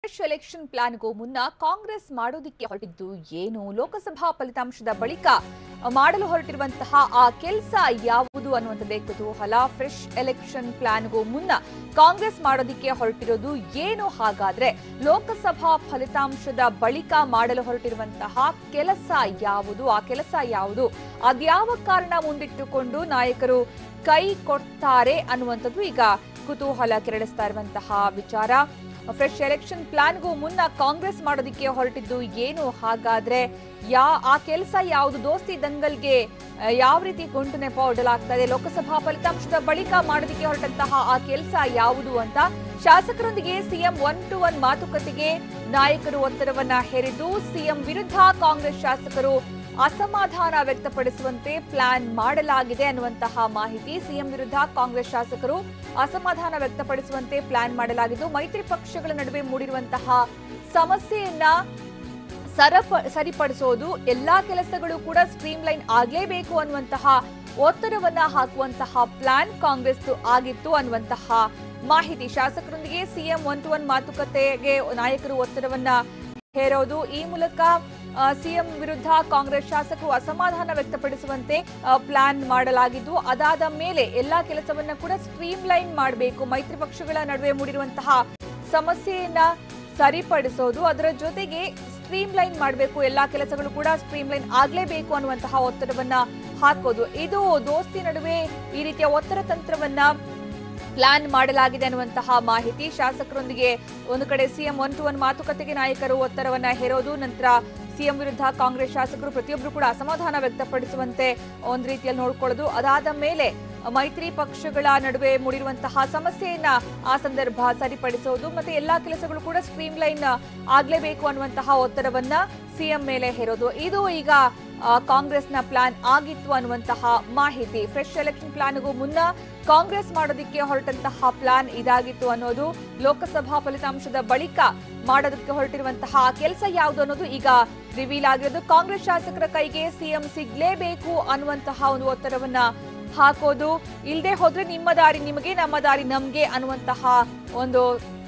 Fresh election ಪ್ಲಾನ್ಗೂ ಮುನ್ನ ಕಾಂಗ್ರೆಸ್ ಮಾಡೋದಿಕ್ಕೆ ಹೊರಟಿದ್ದು ಏನು ಲೋಕಸಭಾ ಫಲಿತಾಂಶದ ಬಳಿಕ ಮಾಡಲು ಹೊರಟಿರುವಂತಹ ಆ ಕೆಲಸ ಯಾವುದು ಅನ್ನುವಂಥದ್ದೇ ಕುತೂಹಲ ಫ್ರೆಶ್ ಎಲೆಕ್ಷನ್ ಪ್ಲಾನ್ಗೂ ಮುನ್ನ ಕಾಂಗ್ರೆಸ್ ಮಾಡೋದಿಕ್ಕೆ ಹೊರಟಿರೋದು ಏನು ಹಾಗಾದ್ರೆ ಲೋಕಸಭಾ ಫಲಿತಾಂಶದ ಬಳಿಕ ಮಾಡಲು ಹೊರಟಿರುವಂತಹ ಕೆಲಸ ಯಾವುದು ಆ ಕೆಲಸ ಯಾವುದು ಅದ್ಯಾವ ಕಾರಣ ಮುಂದಿಟ್ಟುಕೊಂಡು ನಾಯಕರು ಕೈ ಕೊಡ್ತಾರೆ ಅನ್ನುವಂಥದ್ದು ಈಗ ಕುತೂಹಲ ಕೆರಳಿಸ್ತಾ ಇರುವಂತಹ ವಿಚಾರ ಫ್ರೆಶ್ ಎಲೆಕ್ಷನ್ ಪ್ಲಾನ್ಗೂ ಮುನ್ನ ಕಾಂಗ್ರೆಸ್ ಮಾಡೋದಿಕ್ಕೆ ಹೊರಟಿದ್ದು ಏನು ಹಾಗಾದ್ರೆ ಯಾ ಆ ಕೆಲಸ ಯಾವುದು ದೋಸ್ತಿ ದಂಗಲ್ಗೆ ಆ, ಯಾವ ರೀತಿ ಗುಂಟು ನೆಪ ಒಡ್ಡಲಾಗ್ತಾ ಇದೆ ಲೋಕಸಭಾ ಫಲಿತಾಂಶದ ಬಳಿಕ ಮಾಡೋದಿಕ್ಕೆ ಹೊರಟಂತಹ ಆ ಕೆಲಸ ಯಾವುದು ಅಂತ ಶಾಸಕರೊಂದಿಗೆ ಸಿಎಂ ಒನ್ ಟು ಒನ್ ಮಾತುಕತೆಗೆ ನಾಯಕರು ಒತ್ತಡವನ್ನ ಹೇರಿದ್ದು ಸಿಎಂ ವಿರುದ್ಧ ಕಾಂಗ್ರೆಸ್ ಶಾಸಕರು ಅಸಮಾಧಾನ ವ್ಯಕ್ತಪಡಿಸುವಂತೆ ಪ್ಲಾನ್ ಮಾಡಲಾಗಿದೆ ಅನ್ನುವಂತಹ ಮಾಹಿತಿ ಸಿಎಂ ವಿರುದ್ಧ ಕಾಂಗ್ರೆಸ್ ಶಾಸಕರು ಅಸಮಾಧಾನ ವ್ಯಕ್ತಪಡಿಸುವಂತೆ ಪ್ಲಾನ್ ಮಾಡಲಾಗಿದ್ದು ಮೈತ್ರಿ ಪಕ್ಷಗಳ ನಡುವೆ ಮೂಡಿರುವಂತಹ ಸಮಸ್ಯೆಯನ್ನ ಸರಪ ಸರಿಪಡಿಸೋದು ಎಲ್ಲಾ ಕೆಲಸಗಳು ಕೂಡ ಸ್ಟ್ರೀಮ್ ಲೈನ್ ಆಗ್ಲೇಬೇಕು ಅನ್ನುವಂತಹ ಒತ್ತಡವನ್ನ ಹಾಕುವಂತಹ ಪ್ಲಾನ್ ಕಾಂಗ್ರೆಸ್ ಆಗಿತ್ತು ಅನ್ನುವಂತಹ ಮಾಹಿತಿ ಶಾಸಕರೊಂದಿಗೆ ಸಿಎಂ ಒನ್ ಟು ಒನ್ ಮಾತುಕತೆಗೆ ನಾಯಕರು ಒತ್ತಡವನ್ನ ಹೇರೋದು ಈ ಮೂಲಕ ಆ, ಸಿಎಂ ವಿರುದ್ಧ ಕಾಂಗ್ರೆಸ್ ಶಾಸಕರು ಅಸಮಾಧಾನ ವ್ಯಕ್ತಪಡಿಸುವಂತೆ ಆ, ಪ್ಲಾನ್ ಮಾಡಲಾಗಿದ್ದು ಅದಾದ ಮೇಲೆ ಎಲ್ಲಾ ಕೆಲಸವನ್ನ ಕೂಡ ಸ್ಟ್ರೀಮ್ ಲೈನ್ ಮಾಡಬೇಕು ಮೈತ್ರಿ ಪಕ್ಷಗಳ ನಡುವೆ ಮೂಡಿರುವಂತಹ ಸಮಸ್ಯೆಯನ್ನ ಸರಿಪಡಿಸೋದು ಅದರ ಜೊತೆಗೆ ಸ್ಟ್ರೀಮ್ ಲೈನ್ ಮಾಡಬೇಕು ಎಲ್ಲಾ ಕೆಲಸಗಳು ಕೂಡ ಸ್ಟ್ರೀಮ್ ಲೈನ್ ಆಗ್ಲೇಬೇಕು ಅನ್ನುವಂತಹ ಒತ್ತಡವನ್ನ ಹಾಕೋದು ಇದು ದೋಸ್ತಿ ನಡುವೆ ಈ ರೀತಿಯ ಒತ್ತಡ ತಂತ್ರವನ್ನ ಪ್ಲಾನ್ ಮಾಡಲಾಗಿದೆ ಅನ್ನುವಂತಹ ಮಾಹಿತಿ ಶಾಸಕರೊಂದಿಗೆ ಒಂದು ಕಡೆ ಸಿಎಂ ಒನ್ ಟು ಒನ್ ಮಾತುಕತೆಗೆ ನಾಯಕರು ಒತ್ತಡವನ್ನ ಹೇರೋದು ನಂತರ ಸಿಎಂ ವಿರುದ್ಧ ಕಾಂಗ್ರೆಸ್ ಶಾಸಕರು ಪ್ರತಿಯೊಬ್ಬರು ಕೂಡ ಅಸಮಾಧಾನ ವ್ಯಕ್ತಪಡಿಸುವಂತೆ ಒಂದು ರೀತಿಯಲ್ಲಿ ನೋಡ್ಕೊಳ್ಳೋದು ಅದಾದ ಮೇಲೆ ಮೈತ್ರಿ ಪಕ್ಷಗಳ ನಡುವೆ ಮೂಡಿರುವಂತಹ ಸಮಸ್ಯೆಯನ್ನ ಆ ಸಂದರ್ಭ ಸರಿಪಡಿಸೋದು ಮತ್ತೆ ಎಲ್ಲಾ ಕೆಲಸಗಳು ಕೂಡ ಸ್ಟ್ರೀಮ್ ಲೈನ್ ಆಗ್ಲೇಬೇಕು ಅನ್ನುವಂತಹ ಒತ್ತಡವನ್ನ ಸಿಎಂ ಮೇಲೆ ಹೇರೋದು ಇದು ಈಗ ಆ, ಕಾಂಗ್ರೆಸ್ನ ಪ್ಲಾನ್ ಆಗಿತ್ತು ಅನ್ನುವಂತಹ ಮಾಹಿತಿ ಫ್ರೆಶ್ ಎಲೆಕ್ಷನ್ ಪ್ಲಾನ್ಗೂ ಮುನ್ನ ಕಾಂಗ್ರೆಸ್ ಮಾಡೋದಕ್ಕೆ ಹೊರಟಂತಹ ಪ್ಲಾನ್ ಇದಾಗಿತ್ತು ಅನ್ನೋದು ಲೋಕಸಭಾ ಫಲಿತಾಂಶದ ಬಳಿಕ ಮಾಡೋದಕ್ಕೆ ಹೊರಟಿರುವಂತಹ ಕೆಲಸ ಯಾವುದು ಅನ್ನೋದು ಈಗ ರಿವೀಲ್ ಆಗಿರೋದು ಕಾಂಗ್ರೆಸ್ ಶಾಸಕರ ಕೈಗೆ ಸಿಎಂ ಸಿಗ್ಲೇಬೇಕು ಅನ್ನುವಂತಹ ಒಂದು ಒತ್ತಡವನ್ನ ಹಾಕೋದು ಇಲ್ಲದೆ ಹೋದ್ರೆ ನಿಮ್ಮ ದಾರಿ ನಿಮಗೆ ನಮ್ಮ ದಾರಿ ನಮ್ಗೆ ಅನ್ನುವಂತಹ ಒಂದು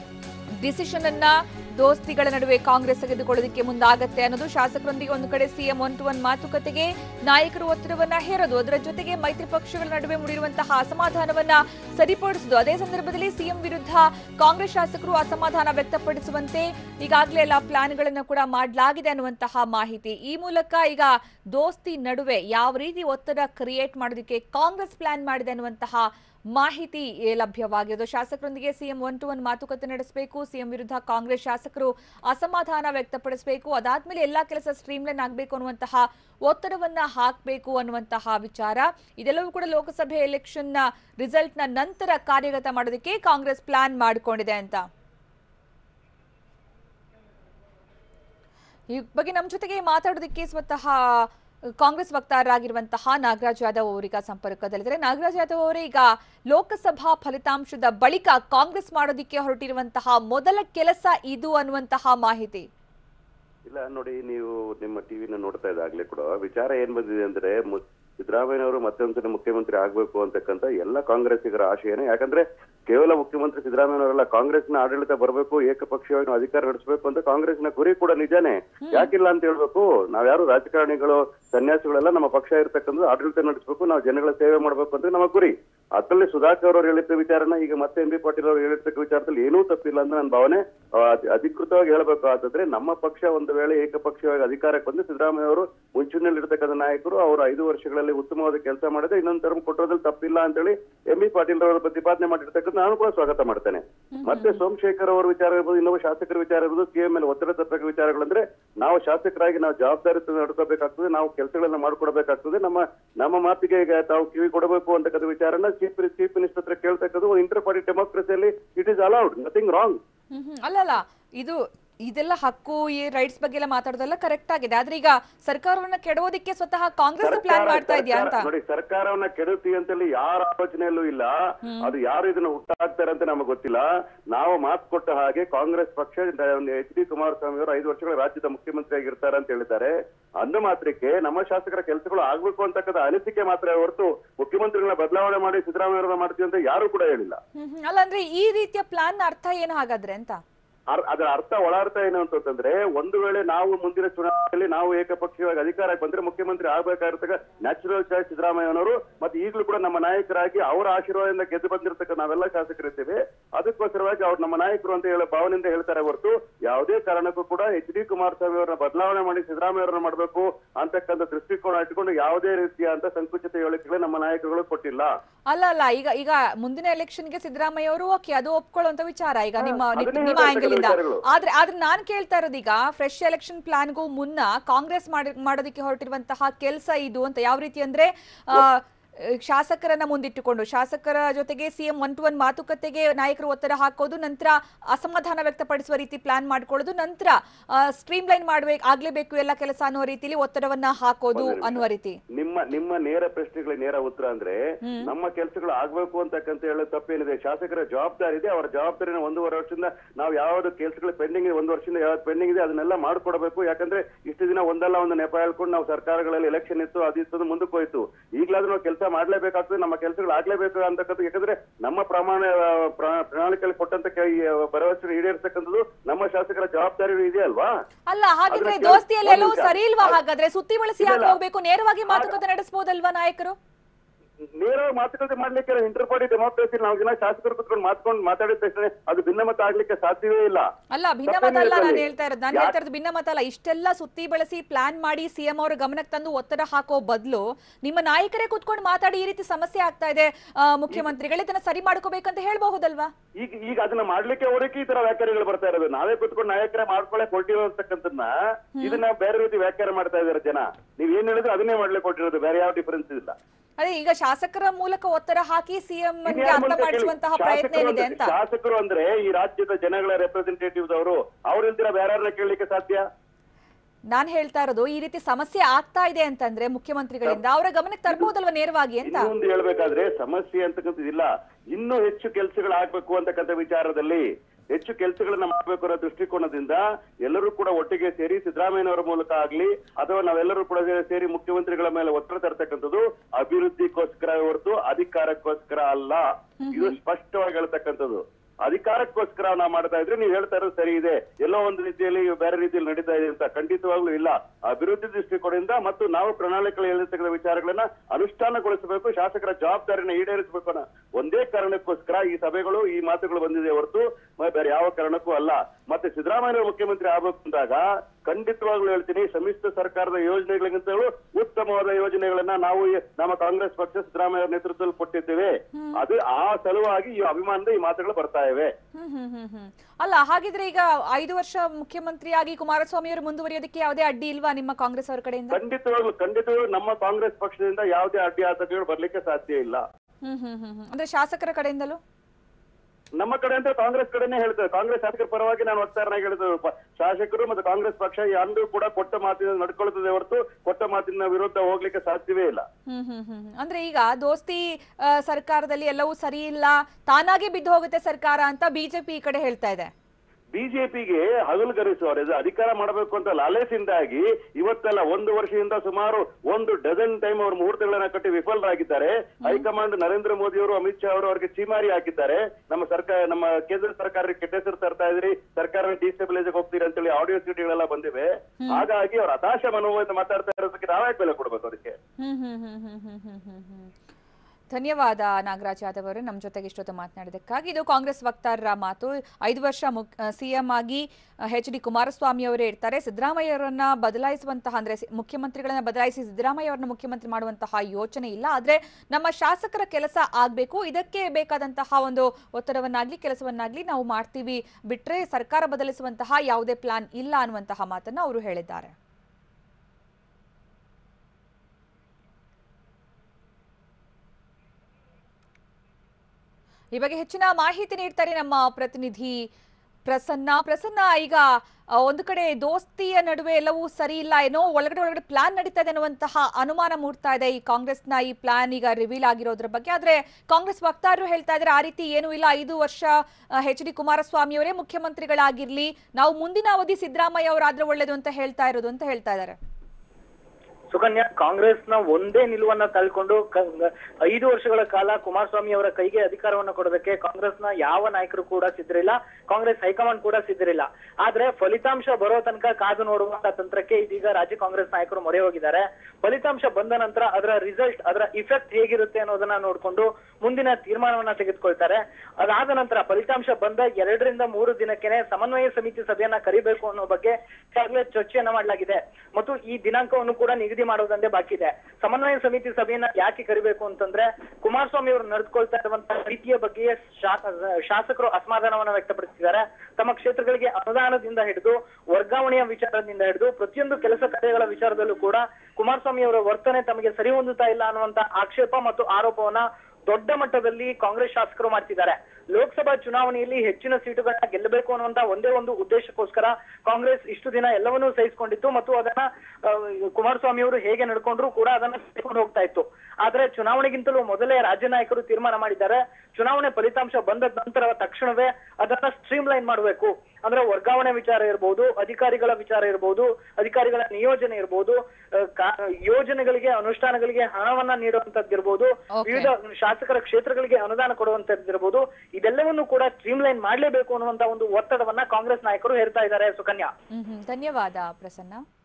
ಡಿಸಿಷನ್ ಅನ್ನ ದೋಸ್ತಿಗಳ ನಡುವೆ ಕಾಂಗ್ರೆಸ್ ತೆಗೆದುಕೊಳ್ಳೋದಕ್ಕೆ ಮುಂದಾಗತ್ತೆ ಅನ್ನೋದು ಶಾಸಕರೊಂದಿಗೆ ಒಂದು ಕಡೆ ಸಿಎಂ ಒನ್ ಟು ಒನ್ ಮಾತುಕತೆಗೆ ನಾಯಕರು ಒತ್ತಡವನ್ನ ಹೇರೋದು ಅದರ ಜೊತೆಗೆ ಮೈತ್ರಿ ಪಕ್ಷಗಳ ನಡುವೆ ಮೂಡಿರುವಂತಹ ಅಸಮಾಧಾನವನ್ನ ಸರಿಪಡಿಸುವುದು ಅದೇ ಸಂದರ್ಭದಲ್ಲಿ ಸಿಎಂ ವಿರುದ್ಧ ಕಾಂಗ್ರೆಸ್ ಶಾಸಕರು ಅಸಮಾಧಾನ ವ್ಯಕ್ತಪಡಿಸುವಂತೆ ಈಗಾಗಲೇ ಎಲ್ಲ ಪ್ಲಾನ್ಗಳನ್ನ ಕೂಡ ಮಾಡಲಾಗಿದೆ ಅನ್ನುವಂತಹ ಮಾಹಿತಿ ಈ ಮೂಲಕ ಈಗ ದೋಸ್ತಿ ನಡುವೆ ಯಾವ ರೀತಿ ಒತ್ತಡ ಕ್ರಿಯೇಟ್ ಮಾಡೋದಕ್ಕೆ ಕಾಂಗ್ರೆಸ್ ಪ್ಲಾನ್ ಮಾಡಿದೆ ಅನ್ನುವಂತಹ ಮಾಹಿತಿ ಏ, ಲಭ್ಯವಾಗಿರೋದು ಶಾಸಕರೊಂದಿಗೆ ಸಿಎಂ ಒನ್ ಟು ಒನ್ ಮಾತುಕತೆ ನಡೆಸಬೇಕು ಸಿಎಂ ವಿರುದ್ಧ ಕಾಂಗ್ರೆಸ್ ಶಾಸಕರು ಅಸಮಾಧಾನ ವ್ಯಕ್ತಪಡಿಸಬೇಕು ಅದಾದ್ಮೇಲೆ ಎಲ್ಲಾ ಕೆಲಸ ಸ್ಟ್ರೀಮ್ಲೈನ್ ಆಗಬೇಕು ಅನ್ನುವಂತಹ ಒತ್ತಡವನ್ನ ಹಾಕಬೇಕು ಅನ್ನುವಂತಹ ವಿಚಾರ ಇದೆಲ್ಲವೂ ಕೂಡ ಲೋಕಸಭೆ ಎಲೆಕ್ಷನ್ ನ ರಿಸಲ್ಟ್ ನ ನಂತರ ಕಾರ್ಯಗತ ಮಾಡೋದಕ್ಕೆ ಕಾಂಗ್ರೆಸ್ ಪ್ಲಾನ್ ಮಾಡಿಕೊಂಡಿದೆ ಅಂತ ಈ ಬಗ್ಗೆ ನಮ್ಮ ಜೊತೆಗೆ ಮಾತಾಡೋದಕ್ಕೆ ಸ್ವತಃ ಕಾಂಗ್ರೆಸ್ ವಕ್ತಾರರಾಗಿರುವಂತಹ ನಾಗರಾಜ್ ಯಾದವ್ ಅವರೀಗ ಸಂಪರ್ಕದಲ್ಲಿದ್ದಾರೆ ನಾಗರಾಜ್ ಯಾದವ್ ಅವರೇ ಈಗ ಲೋಕಸಭಾ ಫಲಿತಾಂಶದ ಬಳಿಕ ಕಾಂಗ್ರೆಸ್ ಮಾಡೋದಿಕ್ಕೆ ಹೊರಟಿರುವಂತಹ ಮೊದಲ ಕೆಲಸ ಇದು ಅನ್ನುವಂತಹ ಮಾಹಿತಿ ಇಲ್ಲ ನೋಡಿ ನೀವು ನಿಮ್ಮ ಟಿವಿನ ನೋಡ್ತಾ ಇದ್ದಾಗ್ಲೇ ಕೂಡ ವಿಚಾರ ಏನ್ ಬಂದಿದೆ ಅಂದ್ರೆ ಮು- ಸಿದ್ದರಾಮಯ್ಯನವರು ಮತ್ತೊಂದ್ಸಲ ಮುಖ್ಯಮಂತ್ರಿ ಆಗ್ಬೇಕು ಅಂತಕ್ಕಂತ ಎಲ್ಲ ಕಾಂಗ್ರೆಸ್ಸಿಗರ ಆಶಯನೇ ಯಾಕಂದ್ರೆ ಕೇವಲ ಮುಖ್ಯಮಂತ್ರಿ ಸಿದ್ದರಾಮಯ್ಯನವರಲ್ಲ ಕಾಂಗ್ರೆಸ್ನ ಆಡಳಿತ ಬರಬೇಕು ಏಕಪಕ್ಷೀಯವಾಗಿ ನಾವು ಅಧಿಕಾರ ನಡೆಸಬೇಕು ಅಂತ ಕಾಂಗ್ರೆಸ್ನ ಗುರಿ ಕೂಡ ನಿಜಾನೇ ಯಾಕಿಲ್ಲ ಅಂತ ಹೇಳ್ಬೇಕು ನಾವ್ಯಾರು ರಾಜಕಾರಣಿಗಳು ಸನ್ಯಾಸಿಗಳೆಲ್ಲ ನಮ್ಮ ಪಕ್ಷ ಇರ್ತಕ್ಕಂಥದ್ದು ಆಡಳಿತ ನಡೆಸಬೇಕು ನಾವು ಜನಗಳ ಸೇವೆ ಮಾಡ್ಬೇಕು ಅಂತ ನಮ್ಮ ಗುರಿ ಅದ್ರಲ್ಲಿ ಸುಧಾಕರ್ ಅವರು ಹೇಳಿದ್ದ ವಿಚಾರನ ಈಗ ಮತ್ತೆ ಎಂ ಬಿ ಪಾಟೀಲ್ ಅವರು ಹೇಳಿರ್ತಕ್ಕ ವಿಚಾರದಲ್ಲಿ ಏನೂ ತಪ್ಪಿಲ್ಲ ಅಂತ ನನ್ನ ಭಾವನೆ ಆ, ಅಧಿ- ಅಧಿಕೃತವಾಗಿ ಹೇಳಬೇಕು ಆದ್ರೆ ನಮ್ಮ ಪಕ್ಷ ಒಂದು ವೇಳೆ ಏಕಪಕ್ಷೀಯವಾಗಿ ಅಧಿಕಾರಕ್ಕೆ ಬಂದು ಸಿದ್ದರಾಮಯ್ಯ ಅವರು ಮುಂಚೂಣಿಯಲ್ಲಿ ಇರ್ತಕ್ಕಂಥ ನಾಯಕರು ಅವರು ಐದು ವರ್ಷಗಳಲ್ಲಿ ಉತ್ತಮವಾದ ಕೆಲಸ ಮಾಡಿದ್ರೆ ಇನ್ನೊಂದು ಟರ್ಮ್ ಕೊಟ್ಟೋದ್ರಲ್ಲಿ ತಪ್ಪಿಲ್ಲ ಅಂತೇಳಿ ಎಂ ಬಿ ಪಾಟೀಲ್ ಅವರು ಪ್ರತಿಪಾದನೆ ಮಾಡಿರ್ತಕ್ಕಂಥ ನಾನು ಕೂಡ ಸ್ವಾಗತ ಮಾಡ್ತೇನೆ ಮತ್ತೆ ಸೋಮಶೇಖರ್ ಅವರ ವಿಚಾರ ಇರ್ಬೋದು ಇನ್ನೊಬ್ಬ ಶಾಸಕರ ವಿಚಾರ ಇರ್ಬೋದು ಸಿಎಂ ಮೇಲೆ ಒತ್ತಡ ತಪ್ಪಕ ವಿಚಾರಗಳಂದ್ರೆ ನಾವು ಶಾಸಕರಾಗಿ ನಾವು ಜವಾಬ್ದಾರಿ ನಡ್ಕೋಬೇಕಾಗ್ತದೆ ನಾವು ಕೆಲಸಗಳನ್ನ ಮಾಡ್ಕೊಡ್ಬೇಕಾಗ್ತದೆ ನಮ್ಮ ನಮ್ಮ ಮಾತಿಗೆ ಈಗ ತಾವು ಕಿವಿ ಕೊಡಬೇಕು ಅಂತಕ್ಕಂಥ ವಿಚಾರನ ಚೀಫ್ ಚೀಫ್ ಮಿನಿಸ್ಟರ್ ಹತ್ರ ಕೇಳ್ತಕ್ಕದ್ದು ಇಂಟರ್ ಪಾರ್ಟಿ ಡೆಮೋಕ್ರಸಿಯಲ್ಲಿ it is allowed nothing wrong hmm hmm. ಅಲ್ಲಲ್ಲ ಇದು ಇದೆಲ್ಲ ಹಕ್ಕು ಈ ರೈಟ್ಸ್ ಬಗ್ಗೆ ಎಲ್ಲ ಮಾತಾಡೋದೆಲ್ಲ ಕರೆಕ್ಟ್ ಆಗಿದೆ ಆದ್ರೆ ಈಗ ಸರ್ಕಾರವನ್ನ ಕೆಡವೋದಿಕ್ಕೆ ಸ್ವತಃ ಕಾಂಗ್ರೆಸ್ ಪ್ಲಾನ್ ಮಾಡ್ತಾ ಇದೆಯಾ ಅಂತ ನೋಡಿ ಸರ್ಕಾರವನ್ನ ಕೆಡುತ್ತಿ ಅಂತೇಳಿ ಯಾರ ಆಲೋಚನೆಯಲ್ಲೂ ಇಲ್ಲ ಅದು ಯಾರು ಇದನ್ನ ಹುಟ್ಟಾಕ್ತಾರೆ ಅಂತ ನಮಗೆ ಗೊತ್ತಿಲ್ಲ ನಾವು ಮಾತು ಕೊಟ್ಟ ಹಾಗೆ ಕಾಂಗ್ರೆಸ್ ಪಕ್ಷ ಎಚ್ ಡಿ ಕುಮಾರಸ್ವಾಮಿ ಅವರು ಐದು ವರ್ಷಗಳ ರಾಜ್ಯದ ಮುಖ್ಯಮಂತ್ರಿ ಆಗಿರ್ತಾರೆ ಅಂತ ಹೇಳಿದ್ದಾರೆ ಅಂದ ಮಾತ್ರಕ್ಕೆ ನಮ್ಮ ಶಾಸಕರ ಕೆಲಸಗಳು ಆಗ್ಬೇಕು ಅಂತಕ್ಕಂಥ ಅನಿಸಿಕೆ ಮಾತ್ರ ಹೊರತು ಮುಖ್ಯಮಂತ್ರಿಗಳನ್ನ ಬದಲಾವಣೆ ಮಾಡಿ ಸಿದ್ದರಾಮಯ್ಯ ಮಾಡ್ತೀವಿ ಅಂತ ಯಾರು ಕೂಡ ಹೇಳಿಲ್ಲ ಹ್ಮ್ ಹ್ಮ್. ಅಲ್ಲ ಅಂದ್ರೆ ಈ ರೀತಿಯ ಪ್ಲಾನ್ ಅರ್ಥ ಏನು ಹಾಗಾದ್ರೆ ಅಂತ ಅರ್- ಅದರ ಅರ್ಥ ಒಳಾರ್ಥ ಏನು ಅಂತಂದ್ರೆ ಒಂದು ವೇಳೆ ನಾವು ಮುಂದಿನ ಚುನಾವಣೆಯಲ್ಲಿ ನಾವು ಏಕಪಕ್ಷೀಯವಾಗಿ ಅಧಿಕಾರಕ್ಕೆ ಬಂದ್ರೆ ಮುಖ್ಯಮಂತ್ರಿ ಆಗ್ಬೇಕಾಗಿರ್ತಕ್ಕ ನ್ಯಾಚುರಲ್ ಚಾಯ್ಸ್ ಸಿದ್ದರಾಮಯ್ಯನವರು ಮತ್ತೆ ಈಗಲೂ ಕೂಡ ನಮ್ಮ ನಾಯಕರಾಗಿ ಅವರ ಆಶೀರ್ವಾದದಿಂದ ಗೆದ್ದು ಬಂದಿರತಕ್ಕ ನಾವೆಲ್ಲ ಶಾಸಕರಿದ್ದೇವೆ ಅದಕ್ಕೋಸ್ಕರವಾಗಿ ಅವ್ರು ನಮ್ಮ ನಾಯಕರು ಅಂತ ಹೇಳೋ ಭಾವನೆಯಿಂದ ಹೇಳ್ತಾರೆ ಹೊರತು ಯಾವುದೇ ಕಾರಣಕ್ಕೂ ಕೂಡ ಎಚ್ ಡಿ ಕುಮಾರಸ್ವಾಮಿ ಅವರನ್ನ ಬದಲಾವಣೆ ಮಾಡಿ ಸಿದ್ದರಾಮಯ್ಯ ಅವರನ್ನ ಮಾಡಬೇಕು ಅಂತಕ್ಕಂಥ ದೃಷ್ಟಿಕೋನ ಇಟ್ಕೊಂಡು ಯಾವುದೇ ರೀತಿಯ ಅಂತ ಸಂಕುಚಿತ ಹೇಳಿಕೆಗಳು ನಮ್ಮ ನಾಯಕರುಗಳು ಕೊಟ್ಟಿಲ್ಲ ಅಲ್ಲ ಅಲ್ಲ ಈಗ ಈಗ ಮುಂದಿನ ಎಲೆಕ್ಷನ್ಗೆ ಸಿದ್ದರಾಮಯ್ಯ ಅವರು ಓಕೆ ಅದು ಒಪ್ಕೊಳ್ಳುವಂತ ವಿಚಾರ ಈಗ ನಿಮ್ಮ ಅದನ್ನೇ ನಿಮ್ಮ ಹೇಳ್ತಾ ಆಂಗಲ್ ಇಂದ ವಿಚಾರಗಳು. ಆದ್ರೆ ಆದ್ರೆ ನಾನ್ ಕೇಳ್ತಾ ಇರೋದು ಈಗ ಫ್ರೆಶ್ ಎಲೆಕ್ಷನ್ ಪ್ಲಾನ್ಗೂ ಮುನ್ನ ಕಾಂಗ್ರೆಸ್ ಮಾಡಿ ಮಾಡೋದಕ್ಕೆ ಹೊರಟಿರುವಂತಹ ಕೆಲಸ ಇದು ಅಂತ ಯಾವ ರೀತಿ ಅಂದ್ರೆ ಆ, ಶಾಸಕರನ್ನ ಮುಂದಿಟ್ಟುಕೊಂಡು ಶಾಸಕರ ಜೊತೆಗೆ ಸಿಎಂ ಒನ್ ಟು ಒನ್ ಮಾತುಕತೆಗೆ ನಾಯಕರು ಒತ್ತಡ ಹಾಕೋದು ನಂತರ ಅಸಮಾಧಾನ ವ್ಯಕ್ತಪಡಿಸುವ ರೀತಿ ಪ್ಲಾನ್ ಮಾಡ್ಕೊಳ್ಳೋದು ನಂತರ ಸ್ಟ್ರೀಮ್ ಲೈನ್ ಮಾಡ್ಬೇಕು ಆಗ್ಲೇಬೇಕು ಎಲ್ಲ ಕೆಲಸ ಅನ್ನೋ ರೀತಿಲಿ ಒತ್ತಡವನ್ನ ಹಾಕೋದು ಒಂದೇ ನಿಮಿಷ. ಅನ್ನುವ ರೀತಿ ನಿಮ್ಮ ನಿಮ್ಮ ನೇರ ಪ್ರಶ್ನೆಗಳಿಗೆ ನೇರ ಉತ್ತರ ಅಂದ್ರೆ ನಮ್ಮ ಕೆಲಸಗಳು ಆಗ್ಬೇಕು ಅಂತಕ್ಕಂತ ಹೇಳೋ ತಪ್ಪೇನಿದೆ ಶಾಸಕರ ಜವಾಬ್ದಾರಿ ಇದೆ ಅವರ ಜವಾಬ್ದಾರಿನ ಒಂದೂವರೆ ವರ್ಷದಿಂದ ನಾವು ಯಾವ್ದು ಕೆಲಸಗಳು ಪೆಂಡಿಂಗ್ ಇದೆ ಒಂದು ವರ್ಷದಿಂದ ಯಾವ್ದು ಪೆಂಡಿಂಗ್ ಇದೆ ಅದನ್ನೆಲ್ಲ ಮಾಡ್ಕೊಡ್ಬೇಕು ಯಾಕಂದ್ರೆ ಇಷ್ಟು ದಿನ ಒಂದಲ್ಲ ಒಂದು ನೆಪ ಹೇಳ್ಕೊಂಡು ನಾವು ಸರ್ಕಾರಗಳಲ್ಲಿ ಎಲೆಕ್ಷನ್ ಇತ್ತು ಅದಿತ್ತು ಮುಂದಕ್ಕೆ ಹೋಯ್ತು ಈಗಲಾದ್ರೂ ನಾವು ಕೆಲಸ ಮಾಡ್ಲೇಬೇಕಾಗ್ತದೆ ನಮ್ಮ ಕೆಲಸಗಳು ಆಗ್ಲೇಬೇಕು ಅಂತಕ್ಕಂಥ ಯಾಕಂದ್ರೆ ನಮ್ಮ ಪ್ರಮಾಣ ಆ, ಪ್ರ- ಪ್ರಣಾಳಿಕೆಯಲ್ಲಿ ಕೊಟ್ಟಂತ ಕೆ- ಈ ಭರವಸೆ ಈಡೇರಿಸತಕ್ಕಂಥದ್ದು ನಮ್ಮ ಶಾಸಕರ ಜವಾಬ್ದಾರಿ ಇದೆ ಅಲ್ವಾ ಅಲ್ಲ ಹಾಗಿದ್ರೆ ಅದನ್ನ ಕೇಳಿ- ದೋಸ್ತಿಯಲ್ಲಿ ಎಲ್ಲವೂ ಒಂದ್ ನಿಮಿಷ. ಸರಿ ಇಲ್ವಾ ಹಾಗಾದ್ರೆ ಸುತ್ತಿ ಬಳಸಿ ಯಾಕೆ ಇಲ್ಲ. ಹೋಗ್ಬೇಕು ನೇರವಾಗಿ ಮಾತುಕತೆ ನಡೆಸಬಹುದಲ್ವಾ ನಾಯಕರು ನೇರವಾಗಿ ಮಾತುಕತೆ ಮಾಡ್ಲಿಕ್ಕೆ ಇಂಟರ್ ಪಾರ್ಟಿ ಡೆಮೋಕ್ರಸಿ ನಾವು ಜನ ಶಾಸಕರು ಕುತ್ಕೊಂಡು ಮಾತ್ಕೊಂಡು ಮಾತಾಡಿದ ತಕ್ಷಣ ಅದು ಭಿನ್ನಮತ ಆಗ್ಲಿಕ್ಕೆ ಸಾಧ್ಯವೇ ಇಲ್ಲ ಅಲ್ಲ ಭಿನ್ನಮತ ತಪ್ಪೇನಿದೆ ಅಲ್ಲ ನಾನು ಅಲ್ಲಿ? ಹೇಳ್ತಾ ಇರೋದು ನಾನು ಯಾ- ಹೇಳ್ತಾ ಇರೋದು ಭಿನ್ನಮತ ಅಲ್ಲ ಇಷ್ಟೆಲ್ಲ ಸುತ್ತಿ ಬಳಸಿ ಪ್ಲಾನ್ ಮಾಡಿ ಸಿಎಂ ಅವರ ಗಮನಕ್ಕೆ ತಂದು ಒತ್ತಡ ಹಾಕೋ ಬದಲು ನಿಮ್ಮ ನಾಯಕರೇ ಕುತ್ಕೊಂಡು ಮಾತಾಡಿ ಈ ರೀತಿ ಸಮಸ್ಯೆ ಆಗ್ತಾ ಇದೆ ಆ, ಮುಖ್ಯಮಂತ್ರಿಗಳೇ ಇದನ್ನ ಸರಿ ಮಾಡ್ಕೋಬೇಕಂತ ಹೇಳ್ಬಹುದಲ್ವಾ ಈಗ ಈಗ ಅದನ್ನ ಮಾಡ್ಲಿಕ್ಕೆ ಅವರಿಗೆ ಈ ತರ ವ್ಯಾಖ್ಯಾನಗಳು ಬರ್ತಾ ಇರೋದು ನಾವೇ ಕುತ್ಕೊಂಡು ನಾಯಕರೇ ಮಾಡ್ಕೊಳಕ್ ಹೊರಟಿರೋ ಅಂತಕ್ಕಂಥದ್ದನ್ನ ಇದನ್ನ ಬೇರೆ ರೀತಿ ವ್ಯಾಖ್ಯಾನ ಮಾಡ್ತಾ ಇದಾರೆ ಜನ ನೀವ್ ಏನ್ ಹೇಳಿದ್ರೆ ಅದನ್ನೇ ಮಾಡ್ಲಿಕ್ಕೆ ಹೊರಟಿರೋದು ಬೇರೆ ಯಾವ ಡಿಫರೆನ್ಸ್ ಇಲ್ಲ ಅದೇ ಈಗ ಶಾಸಕರ ಮೂಲಕ ಒತ್ತಡ ಹಾಕಿ ಸಿಎಂ ಇನ್ಯಾರ ಅರ್ಥ ಮೂಲಕ ಕೇಳಿ? ಮಾಡಿಸುವಂತಹ ಪ್ರಯತ್ನ ಶಾಸಕರು ಏನಿದೆ ಅಂದ್ರೆ- ಅಂತ ಶಾಸಕರು ಅಂದ್ರೆ ಈ ರಾಜ್ಯದ ಜನಗಳ ರೆಪ್ರೆಸೆಂಟೇಟಿವ್ಸ್ ಅವರು ಅವ್ರಿಲ್ದಿರ ಬೇರೆ ಕೇಳಲಿಕ್ಕೆ ಸಾಧ್ಯ ನಾನ್ ಹೇಳ್ತಾ ಇರೋದು ಈ ರೀತಿ ಸಮಸ್ಯೆ ಆಗ್ತಾ ಇದೆ ಅಂತಂದ್ರೆ ಮುಖ್ಯಮಂತ್ರಿಗಳಿಂದ ಅವರ ಗಮನಕ್ಕೆ ತರಬಹುದಲ್ವಾ ನೇರವಾಗಿ ಅಂತ ಇನ್ನೊಂದು ಹೇಳ್ಬೇಕಾದ್ರೆ ಸಮಸ್ಯೆ ಅಂತಕ್ಕಂಥದ್ದಿಲ್ಲ ಇನ್ನೂ ಹೆಚ್ಚು ಕೆಲಸಗಳು ಆಗ್ಬೇಕು ಅಂತಕ್ಕಂಥ ವಿಚಾರದಲ್ಲಿ ಹೆಚ್ಚು ಕೆಲಸಗಳನ್ನ ಮಾಡಬೇಕು ಅನ್ನೋ ದೃಷ್ಟಿಕೋನದಿಂದ ಎಲ್ಲರೂ ಕೂಡ ಒಟ್ಟಿಗೆ ಸೇರಿ ಸಿದ್ದರಾಮಯ್ಯನವರ ಮೂಲಕ ಆಗ್ಲಿ ಅಥವಾ ನಾವೆಲ್ಲರೂ ಕೂಡ ಸೇರಿ ಮುಖ್ಯಮಂತ್ರಿಗಳ ಮೇಲೆ ಒತ್ತಡ ತರ್ತಕ್ಕಂಥದ್ದು ಅಭಿವೃದ್ಧಿಗೋಸ್ಕರ ಹೊರತು ಅಧಿಕಾರಕ್ಕೋಸ್ಕರ ಅಲ್ಲ ಇದು ಸ್ಪಷ್ಟವಾಗಿ ಹೇಳ್ತಕ್ಕಂಥದ್ದು ಅಧಿಕಾರಕ್ಕೋಸ್ಕರ ನಾವು ಮಾಡ್ತಾ ಇದ್ರೆ ನೀವು ಹೇಳ್ತಾ ಇರೋದು ಸರಿ ಇದೆ ಎಲ್ಲೋ ಒಂದು ರೀತಿಯಲ್ಲಿ ಬೇರೆ ರೀತಿಯಲ್ಲಿ ನಡೀತಾ ಇದೆ ಅಂತ ಖಂಡಿತವಾಗ್ಲೂ ಇಲ್ಲ ಅಭಿವೃದ್ಧಿ ದೃಷ್ಟಿಕೋನದಿಂದ ಮತ್ತು ನಾವು ಪ್ರಣಾಳಿಕೆಗಳು ಹೇಳಿರ್ತಕ್ಕಂಥ ವಿಚಾರಗಳನ್ನ ಅನುಷ್ಠಾನಗೊಳಿಸಬೇಕು ಶಾಸಕರ ಜವಾಬ್ದಾರಿನ ಈಡೇರಿಸಬೇಕು ಅನ್ನೋ ಒಂದೇ ಕಾರಣಕ್ಕೋಸ್ಕರ ಈ ಸಭೆಗಳು ಈ ಮಾತುಗಳು ಬಂದಿದೆ ಹೊರತು ಮ- ಬೇರೆ ಯಾವ ಕಾರಣಕ್ಕೂ ಅಲ್ಲ ಮತ್ತೆ ಸಿದ್ದರಾಮಯ್ಯ ಮುಖ್ಯಮಂತ್ರಿ ಆಗ್ಬೇಕು ಅಂದಾಗ ಖಂಡಿತವಾಗ್ಲೂ ಹೇಳ್ತೀನಿ ಸಮ್ಮಿಶ್ರ ಸರ್ಕಾರದ ಯೋಜನೆಗಳಿಗಿಂತಲೂ ಉತ್ತಮವಾದ ಯೋಜನೆಗಳನ್ನ ನಾವು ಈ- ನಮ್ಮ ಕಾಂಗ್ರೆಸ್ ಪಕ್ಷ ಸಿದ್ದರಾಮಯ್ಯ ಅವರ ನೇತೃತ್ವದಲ್ಲಿ ಕೊಟ್ಟಿದ್ದೇವೆ ಅದು ಆ ಸಲುವಾಗಿ ಈ ಅಭಿಮಾನದ ಈ ಮಾತುಗಳು ಬರ್ತಾ ಇವೆ ಹ್ಮ್ ಹ್ಮ್ ಹ್ಮ್ ಹ್ಮ್ ಅಲ್ಲ ಹಾಗಿದ್ರೆ ಈಗ ಐದು ವರ್ಷ ಮುಖ್ಯಮಂತ್ರಿಯಾಗಿ ಕುಮಾರಸ್ವಾಮಿ ಅವರು ಮುಂದುವರಿಯೋದಕ್ಕೆ ಯಾವುದೇ ಅಡ್ಡಿ ಇಲ್ವಾ ನಿಮ್ಮ ಕಾಂಗ್ರೆಸ್ ಅವರ ಕಡೆಯಿಂದ ಖಂಡಿತವಾಗ್ಲು ಖಂಡಿತವಾಗ್ಲು ನಮ್ಮ ಕಾಂಗ್ರೆಸ್ ಪಕ್ಷದಿಂದ ಯಾವುದೇ ಅಡ್ಡಿ ಆತಂಕಗಳು ಬರ್ಲಿಕ್ಕೆ ಸಾಧ್ಯ ಇಲ್ಲ ಹ್ಮ್ ಹ್ಮ್ ಹ್ಮ್ ಹ್ಮ್ ಅಂದ್ರೆ ಶಾಸಕರ ಕಡೆಯಿಂದಲೂ ನಮ್ಮ ಕಡೆ ಅಂತ ಕಾಂಗ್ರೆಸ್ ಕಡೆನೇ ಹೇಳ್ತೇವೆ ಕಾಂಗ್ರೆಸ್ ಶಾಸಕರ ಪರವಾಗಿ ನಾನು ವಕ್ತಾರನಾಗಿ ಹೇಳಿದ್ದೇವೆ ಪ- ಶಾಸಕರು ಮತ್ತು ಕಾಂಗ್ರೆಸ್ ಪಕ್ಷ ಎಂದೂ ಕೂಡ ಕೊಟ್ಟ ಮಾತಿನ ನಡ್ಕೊಳ್ತದೆ ಹೊರತು ಕೊಟ್ಟ ಮಾತಿನ ವಿರುದ್ಧ ಹೋಗ್ಲಿಕ್ಕೆ ಸಾಧ್ಯವೇ ಇಲ್ಲ ಹ್ಮ್ ಹ್ಮ್ ಹ್ಮ್ ಹ್ಮ್. ಅಂದ್ರೆ ಈಗ ದೋಸ್ತಿ ಆ, ಸರ್ಕಾರದಲ್ಲಿ ಎಲ್ಲವೂ ಸರಿ ಇಲ್ಲ ತಾನಾಗೆ ಬಿದ್ದು ಹೋಗುತ್ತೆ ಸರ್ಕಾರ ಅಂತ ಬಿಜೆಪಿ ಈ ಕಡೆ ಹೇಳ್ತಾ ಇದೆ ಬಿಜೆಪಿಗೆ ಹಗಲುಗರಿಸುವವರು ಇದು ಅಧಿಕಾರ ಮಾಡಬೇಕು ಅಂತ ಲಾಲೇಸಿಂದಾಗಿ ಇವತ್ತೆಲ್ಲ ಒಂದು ವರ್ಷದಿಂದ ಸುಮಾರು ಒಂದು ಡಜನ್ ಟೈಮ್ ಅವರು ಮುಹೂರ್ತಗಳನ್ನ ಕಟ್ಟಿ ವಿಫಲರಾಗಿದ್ದಾರೆ ಹೈಕಮಾಂಡ್ ನರೇಂದ್ರ ಮೋದಿ ಅವರು ಅಮಿತ್ ಶಾ ಅವರು ಅವರಿಗೆ ಚೀಮಾರಿ ಹಾಕಿದ್ದಾರೆ ನಮ್ಮ ಸರ್ಕಾರ ನಮ್ಮ ಕೇಂದ್ರ ಸರ್ಕಾರ ಕೆಟ್ಟ ಹೆಸರು ತರ್ತಾ ಇದ್ರಿ ಸರ್ಕಾರ ಡಿಸ್ಟೆಬಿಲೈಸ್ ಹೋಗ್ತೀರಿ ಅಂತೇಳಿ ಆಡಿಯೋ ಸೀಟ್ಗಳೆಲ್ಲ ಬಂದಿವೆ ಹಾಗಾಗಿ ಅವ್ರ ಹತಾಶ ಮನೋಭಾವ ಮಾತಾಡ್ತಾ ಇರೋದಕ್ಕೆ ನಾವೇ ಬೆಲೆ ಕೊಡ್ಬೇಕು ಅದಕ್ಕೆ ಹ್ಮ್ ಹ್ಮ್ ಹ್ಮ್ ಹ್ಮ್ ಹ್ಮ್ ಹ್ಮ್ ಹ್ಮ್ ಹ್ಮ್. ಧನ್ಯವಾದ ನಾಗರಾಜ್ ಯಾದವ್ ಅವರು ನಮ್ಮ ಜೊತೆಗೆ ಇಷ್ಟೊತ್ತು ಮಾತನಾಡಿದ್ದಕ್ಕಾಗಿ ಇದು ಕಾಂಗ್ರೆಸ್ ವಕ್ತಾರರ ಮಾತು ಐದು ವರ್ಷ ಸಿಎಂ ಆಗಿ ಎಚ್ ಡಿ ಕುಮಾರಸ್ವಾಮಿ ಅವರೇ ಇರ್ತಾರೆ ಸಿದ್ದರಾಮಯ್ಯ ಅವರನ್ನ ಬದಲಾಯಿಸುವಂತಹ ಅಂದ್ರೆ ಸಿ- ಮುಖ್ಯಮಂತ್ರಿಗಳನ್ನ ಬದಲಾಯಿಸಿ ಸಿದ್ದರಾಮಯ್ಯ ಅವರನ್ನ ಮುಖ್ಯಮಂತ್ರಿ ಮಾಡುವಂತಹ ಯೋಚನೆ ಇಲ್ಲ ಆದ್ರೆ ನಮ್ಮ ಶಾಸಕರ ಕೆಲಸ ಆಗ್ಬೇಕು ಇದಕ್ಕೆ ಬೇಕಾದಂತಹ ಒಂದು ಒತ್ತಡವನ್ನಾಗ್ಲಿ ಕೆಲಸವನ್ನಾಗ್ಲಿ ನಾವು ಮಾಡ್ತೀವಿ ಬಿಟ್ರೆ ಸರ್ಕಾರ ಬದಲಿಸುವಂತಹ ಯಾವುದೇ ಪ್ಲಾನ್ ಇಲ್ಲ ಅನ್ನುವಂತಹ ಮಾತನ್ನ ಅವರು ಹೇಳಿದ್ದಾರೆ ಈ ಬಗ್ಗೆ ಹೆಚ್ಚಿನ ಮಾಹಿತಿ ನೀಡ್ತಾರೆ ನಮ್ಮ ಪ್ರತಿನಿಧಿ ಪ್ರಸನ್ನ ಪ್ರಸನ್ನ ಈಗ ಆ, ಒಂದು ಕಡೆ ದೋಸ್ತಿಯ ನಡುವೆ ಎಲ್ಲವೂ ಸರಿ ಇಲ್ಲ ಏನೋ ಒಳಗಡೆ ಒಳಗಡೆ ಪ್ಲಾನ್ ನಡೀತಾ ಇದೆ ಅನ್ನುವಂತಹ ಅನುಮಾನ ಮೂಡ್ತಾ ಇದೆ ಈ ಕಾಂಗ್ರೆಸ್ನ ಈ ಪ್ಲಾನ್ ಈಗ ರಿವೀಲ್ ಆಗಿರೋದ್ರ ಬಗ್ಗೆ ಆದ್ರೆ ಕಾಂಗ್ರೆಸ್ ವಕ್ತಾರರು ಹೇಳ್ತಾ ಇದ್ದಾರೆ ಆ ರೀತಿ ಏನೂ ಇಲ್ಲ ಐದು ವರ್ಷ ಎಚ್ ಡಿ ಕುಮಾರಸ್ವಾಮಿ ಅವರೇ ಮುಖ್ಯಮಂತ್ರಿಗಳಾಗಿರ್ಲಿ ನಾವು ಮುಂದಿನ ಅವಧಿ ಸಿದ್ದರಾಮಯ್ಯ ಅವರಾದ್ರೆ ಒಳ್ಳೇದು ಅಂತ ಹೇಳ್ತಾ ಇರೋದು ಅಂತ ಹೇಳ್ತಾ ಇದ್ದಾರೆ ಸುಕನ್ಯಾ ಕಾಂಗ್ರೆಸ್ನ ಒಂದೇ ನಿಲುವನ್ನ ತಳ್ಕೊಂಡು ಕ- ಐದು ವರ್ಷಗಳ ಕಾಲ ಕುಮಾರಸ್ವಾಮಿ ಅವರ ಕೈಗೆ ಅಧಿಕಾರವನ್ನು ಕೊಡೋದಕ್ಕೆ ಕಾಂಗ್ರೆಸ್ನ ಯಾವ ನಾಯಕರು ಕೂಡ ಸಿದ್ಧರಿಲ್ಲ ಕಾಂಗ್ರೆಸ್ ಹೈಕಮಾಂಡ್ ಕೂಡ ಸಿದ್ಧರಿಲ್ಲ ಆದ್ರೆ ಫಲಿತಾಂಶ ಬರೋ ತನಕ ಕಾದು ನೋಡುವಂತ ತಂತ್ರಕ್ಕೆ ಇದೀಗ ರಾಜ್ಯ ಕಾಂಗ್ರೆಸ್ ನಾಯಕರು ಮೊರೆ ಹೋಗಿದ್ದಾರೆ ಫಲಿತಾಂಶ ಬಂದ ನಂತರ ಅದರ ರಿಸಲ್ಟ್ ಅದರ ಇಫೆಕ್ಟ್ ಹೇಗಿರುತ್ತೆ ಅನ್ನೋದನ್ನ ನೋಡ್ಕೊಂಡು ಮುಂದಿನ ತೀರ್ಮಾನವನ್ನ ತೆಗೆದುಕೊಳ್ತಾರೆ ಅದಾದ ನಂತರ ಫಲಿತಾಂಶ ಬಂದ ಎರಡರಿಂದ ಮೂರು ದಿನಕ್ಕೆನೆ ಸಮನ್ವಯ ಸಮಿತಿ ಸಭೆಯನ್ನ ಕರಿಬೇಕು ಅನ್ನೋ ಬಗ್ಗೆ ಈಗಾಗಲೇ ಚರ್ಚೆಯನ್ನ ಮಾಡಲಾಗಿದೆ ಮತ್ತು ಈ ದಿನಾಂಕವನ್ನು ಕೂಡ ನಿಗದಿ ಮಾಡೋದಂದೇ ಬಾಕಿ ಇದೆ ಸಮನ್ವಯ ಸಮಿತಿ ಸಭೆಯನ್ನ ಯಾಕೆ ಕರಿಬೇಕು ಅಂತಂದ್ರೆ ಕುಮಾರಸ್ವಾಮಿ ಅವರು ನಡೆದುಕೊಳ್ತಾ ಇರುವಂತಹ ರೀತಿಯ ಬಗ್ಗೆ ಶಾಸಕರು ಅಸಮಾಧಾನವನ್ನ ವ್ಯಕ್ತಪಡಿಸಿದ್ದಾರೆ ತಮ್ಮ ಕ್ಷೇತ್ರಗಳಿಗೆ ಅನುದಾನದಿಂದ ಹಿಡಿದು ವರ್ಗಾವಣೆಯ ವಿಚಾರದಿಂದ ಹಿಡಿದು ಪ್ರತಿಯೊಂದು ಕೆಲಸ ಕಾರ್ಯಗಳ ವಿಚಾರದಲ್ಲೂ ಕೂಡ ಕುಮಾರಸ್ವಾಮಿ ಅವರ ವರ್ತನೆ ತಮಗೆ ಸರಿ ಹೊಂದುತ್ತಾ ಇಲ್ಲ ಅನ್ನುವಂತ ಆಕ್ಷೇಪ ಮತ್ತು ಆರೋಪವನ್ನ ದೊಡ್ಡ ಮಟ್ಟದಲ್ಲಿ ಕಾಂಗ್ರೆಸ್ ಶಾಸಕರು ಮಾಡ್ತಿದ್ದಾರೆ ಲೋಕಸಭಾ ಚುನಾವಣೆಯಲ್ಲಿ ಹೆಚ್ಚಿನ ಸೀಟುಗಳನ್ನ ಗೆಲ್ಲಬೇಕು ಅನ್ನುವಂತ ಒಂದೇ ಒಂದು ಉದ್ದೇಶಕ್ಕೋಸ್ಕರ ಕಾಂಗ್ರೆಸ್ ಇಷ್ಟು ದಿನ ಎಲ್ಲವನ್ನೂ ಸಹಿಸಿಕೊಂಡಿತ್ತು ಮತ್ತು ಅದನ್ನ ಆ, ಕುಮಾರಸ್ವಾಮಿ ಅವರು ಹೇಗೆ ನಡ್ಕೊಂಡ್ರು ಕೂಡ ಅದನ್ನ ಸಹಿಸಿಕೊಂಡು ಹೋಗ್ತಾ ಇತ್ತು ಆದ್ರೆ ಚುನಾವಣೆಗಿಂತಲೂ ಮೊದಲೇ ರಾಜ್ಯ ನಾಯಕರು ತೀರ್ಮಾನ ಮಾಡಿದ್ದಾರೆ ಚುನಾವಣೆ ಫಲಿತಾಂಶ ಬಂದ ನಂತರ ತಕ್ಷಣವೇ ಅದನ್ನ ಸ್ಟ್ರೀಮ್ ಲೈನ್ ಮಾಡಬೇಕು ಅಂದ್ರೆ ವರ್ಗಾವಣೆ ವಿಚಾರ ಇರಬಹುದು ಅಧಿಕಾರಿಗಳ ವಿಚಾರ ಇರಬಹುದು ಅಧಿಕಾರಿಗಳ ನಿಯೋಜನೆ ಇರಬಹುದು ಆ, ಕಾ- ಯೋಜನೆಗಳಿಗೆ ಅನುಷ್ಠಾನಗಳಿಗೆ ಹಣವನ್ನ ನೀಡುವಂತದ್ದಿರ್ಬೋದು Okay. ವಿವಿಧ ಶಾಸಕರ ಕ್ಷೇತ್ರಗಳಿಗೆ ಅನುದಾನ ಕೊಡುವಂತದ್ದಿರ್ಬೋದು ಇದೆಲ್ಲವನ್ನು ಕೂಡ ಸ್ಟ್ರೀಮ್ ಲೈನ್ ಮಾಡಲೇಬೇಕು ಅನ್ನುವಂತ ಒಂದು ಒತ್ತಡವನ್ನ ಕಾಂಗ್ರೆಸ್ ನಾಯಕರು ಹೇರ್ತಾ ಇದ್ದಾರೆ ಸುಕನ್ಯಾ ಹ್ಮ್ ಹ್ಮ್ ಧನ್ಯವಾದ ಪ್ರಸನ್ನ